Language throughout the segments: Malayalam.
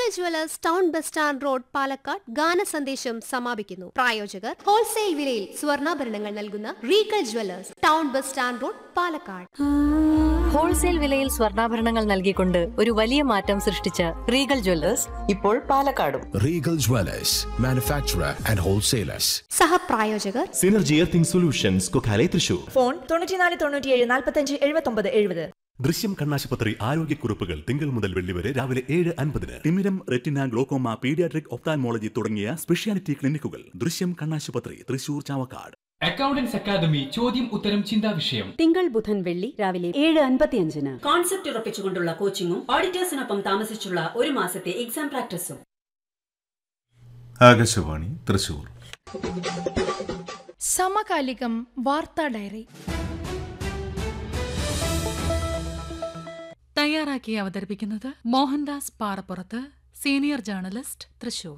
Regal jewellers town bus stand road Palakkad ഗാന സന്ദേശം സമാപിക്കുന്നു പ്രായോജകർ ഹോൾസെയിൽ വിലയിൽ സ്വർണ്ണാഭരണങ്ങൾ നൽകുന്ന Regal jewellers town bus stand road Palakkad wholesale വിലയിൽ സ്വർണ്ണാഭരണങ്ങൾ നൽകിക്കൊണ്ട് ഒരു വലിയ മാറ്റം സൃഷ്ടിച്ച റീഗൽ ജ്വല്ലേഴ്സ് ഇപ്പോൾ പാലക്കാടും Regal Dwellers, manufacturer and wholesalers. സഹപ്രായോജകർ synergy earthing solutions Kokkalai Thrissur phone തൊണ്ണൂറ്റിനാല് തൊണ്ണൂറ്റിയേഴ് നാൽപ്പത്തഞ്ച് എഴുപത്തൊമ്പത് എഴുപത് ദൃശ്യം കണ്ണാശുപത്രി ആരോഗ്യക്കുറിപ്പുകൾ തിങ്കൾ മുതൽ വെള്ളി വരെ രാവിലെ ഏഴ് അൻപതിന് തിമിരം റെറ്റിന ഗ്ലോക്കോമ പീഡിയാട്രിക് ഒപ്താൽമോളജി തുടങ്ങിയ സ്പെഷ്യാലിറ്റി ക്ലിനിക്കുകൾ ദൃശ്യം കണ്ണാശുപത്രി തൃശൂർ ചാവക്കാട് അക്കൗണ്ടൻസ് അക്കാദമി ചോദ്യം ഉത്തരം ചിന്താ വിഷയം തിങ്കൾ ബുധൻ വെള്ളി രാവിലെ ഏഴ് അൻപത്തിയഞ്ചിന് കോൺസെപ്റ്റ് ഉറപ്പിച്ചുകൊണ്ടുള്ള കോച്ചിങ്ങും ഓഡിറ്റേഴ്സിനൊപ്പം താമസിച്ചുള്ള ഒരു മാസത്തെ എക്സാം പ്രാക്ടീസും ആകാശവാണി തൃശൂർ സമകാലികം വാർത്താ ഡയറി തയ്യാറാക്കി അവതരിപ്പിക്കുന്നത് മോഹൻദാസ് പാറപ്പുറത്ത് സീനിയർ ജേർണലിസ്റ്റ് തൃശൂർ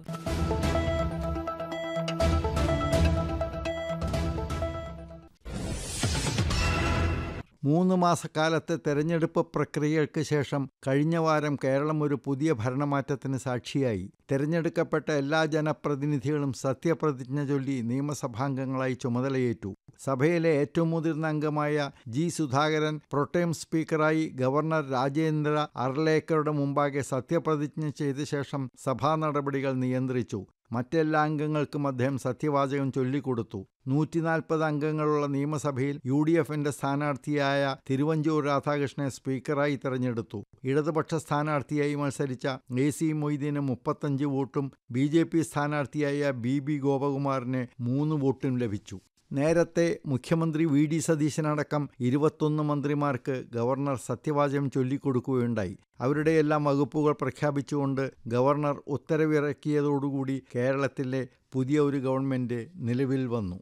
മൂന്ന് മാസക്കാലത്തെ തെരഞ്ഞെടുപ്പ് പ്രക്രിയകൾക്ക് ശേഷം കഴിഞ്ഞ വാരം കേരളം ഒരു പുതിയ ഭരണമാറ്റത്തിന് സാക്ഷിയായി തെരഞ്ഞെടുക്കപ്പെട്ട എല്ലാ ജനപ്രതിനിധികളും സത്യപ്രതിജ്ഞ ചൊല്ലി നിയമസഭാംഗങ്ങളായി ചുമതലയേറ്റു സഭയിലെ ഏറ്റവും മുതിർന്ന അംഗമായ ജി സുധാകരൻ പ്രൊട്ടേം സ്പീക്കറായി ഗവർണർ രാജേന്ദ്ര അർലേക്കറുടെ മുമ്പാകെ സത്യപ്രതിജ്ഞ ചെയ്ത ശേഷം സഭാ നടപടികൾ നിയന്ത്രിച്ചു മറ്റെല്ലാ അംഗങ്ങൾക്കും അദ്ദേഹം സത്യവാചകം ചൊല്ലിക്കൊടുത്തു നൂറ്റിനാൽപ്പത് അംഗങ്ങളുള്ള നിയമസഭയിൽ യു ഡി എഫിന്റെ സ്ഥാനാർത്ഥിയായ തിരുവഞ്ചൂർ രാധാകൃഷ്ണനെ സ്പീക്കറായി തെരഞ്ഞെടുത്തു ഇടതുപക്ഷ സ്ഥാനാർത്ഥിയായി മത്സരിച്ച എ സി മൊയ്തീന് മുപ്പത്തഞ്ച് വോട്ടും ബി ജെ പി സ്ഥാനാർത്ഥിയായ ബി ബി ഗോപകുമാറിന് മൂന്ന് വോട്ടും ലഭിച്ചു നേരത്തെ മുഖ്യമന്ത്രി വി ഡി സതീശനടക്കം ഇരുപത്തൊന്ന് മന്ത്രിമാർക്ക് ഗവർണർ സത്യവാചകം ചൊല്ലിക്കൊടുക്കുകയുണ്ടായി അവരുടെയെല്ലാം വകുപ്പുകൾ പ്രഖ്യാപിച്ചുകൊണ്ട് ഗവർണർ ഉത്തരവിറക്കിയതോടുകൂടി കേരളത്തിലെ പുതിയ ഒരു ഗവൺമെൻറ് നിലവിൽ വന്നു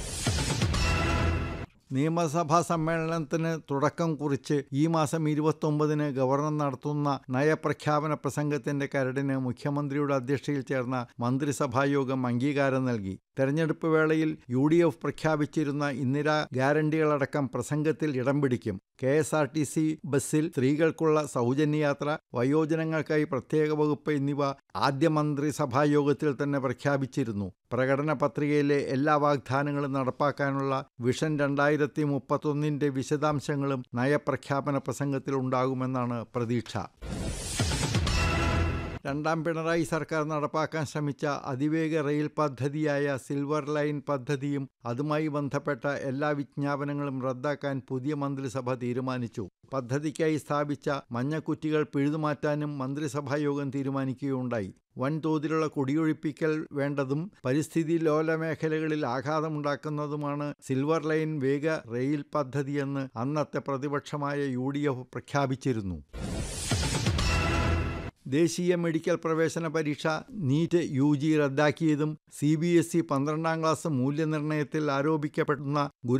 നിയമസഭാ സമ്മേളനത്തിന് തുടക്കം കുറിച്ച് ഈ മാസം ഇരുപത്തൊമ്പതിന് ഗവർണർ നടത്തുന്ന നയപ്രഖ്യാപന പ്രസംഗത്തിന്റെ കരടിന് മുഖ്യമന്ത്രിയുടെ അധ്യക്ഷതയിൽ ചേർന്ന മന്ത്രിസഭായോഗം അംഗീകാരം നൽകി തെരഞ്ഞെടുപ്പ് വേളയിൽ യു ഡി എഫ് പ്രഖ്യാപിച്ചിരുന്ന ഇന്ദിരാ ഗ്യാരണ്ടികളടക്കം പ്രസംഗത്തിൽ ഇടം പിടിക്കും K S R T C ബസ്സിൽ സ്ത്രീകൾക്കുള്ള സൗജന്യയാത്ര വയോജനങ്ങൾക്കായി പ്രത്യേക വകുപ്പ് എന്നിവ ആദ്യ മന്ത്രിസഭാ യോഗത്തിൽ തന്നെ പ്രഖ്യാപിച്ചിരുന്നു പ്രകടന പത്രികയിലെ എല്ലാ വാഗ്ദാനങ്ങളും നടപ്പാക്കാനുള്ള വിഷൻ രണ്ടായിരത്തി മുപ്പത്തൊന്നിൻ്റെ വിശദാംശങ്ങളും നയപ്രഖ്യാപന പ്രസംഗത്തിൽ ഉണ്ടാകുമെന്നാണ് പ്രതീക്ഷ രണ്ടാം പിണറായി സർക്കാർ നടപ്പാക്കാൻ ശ്രമിച്ച അതിവേഗ റെയിൽ പദ്ധതിയായ സിൽവർ ലൈൻ പദ്ധതിയും അതുമായി ബന്ധപ്പെട്ട എല്ലാ വിജ്ഞാപനങ്ങളും റദ്ദാക്കാൻ പുതിയ മന്ത്രിസഭ തീരുമാനിച്ചു പദ്ധതിക്കായി സ്ഥാപിച്ച മഞ്ഞക്കുറ്റികൾ പിഴുതുമാറ്റാനും മന്ത്രിസഭാ യോഗം തീരുമാനിക്കുകയുണ്ടായി വൻതോതിലുള്ള കുടിയൊഴിപ്പിക്കൽ വേണ്ടതും പരിസ്ഥിതി ലോല മേഖലകളിൽ ആഘാതമുണ്ടാക്കുന്നതുമാണ് സിൽവർ ലൈൻ വേഗ റെയിൽ പദ്ധതിയെന്ന് അന്നത്തെ പ്രതിപക്ഷമായ യു പ്രഖ്യാപിച്ചിരുന്നു ദേശീയ മെഡിക്കൽ പ്രവേശന പരീക്ഷ നീറ്റ് യു ജി റദ്ദാക്കിയതും സി ബി എസ് ഇ പന്ത്രണ്ടാം ക്ലാസ് മൂല്യനിർണ്ണയത്തിൽ ആരോപിക്കപ്പെടുന്ന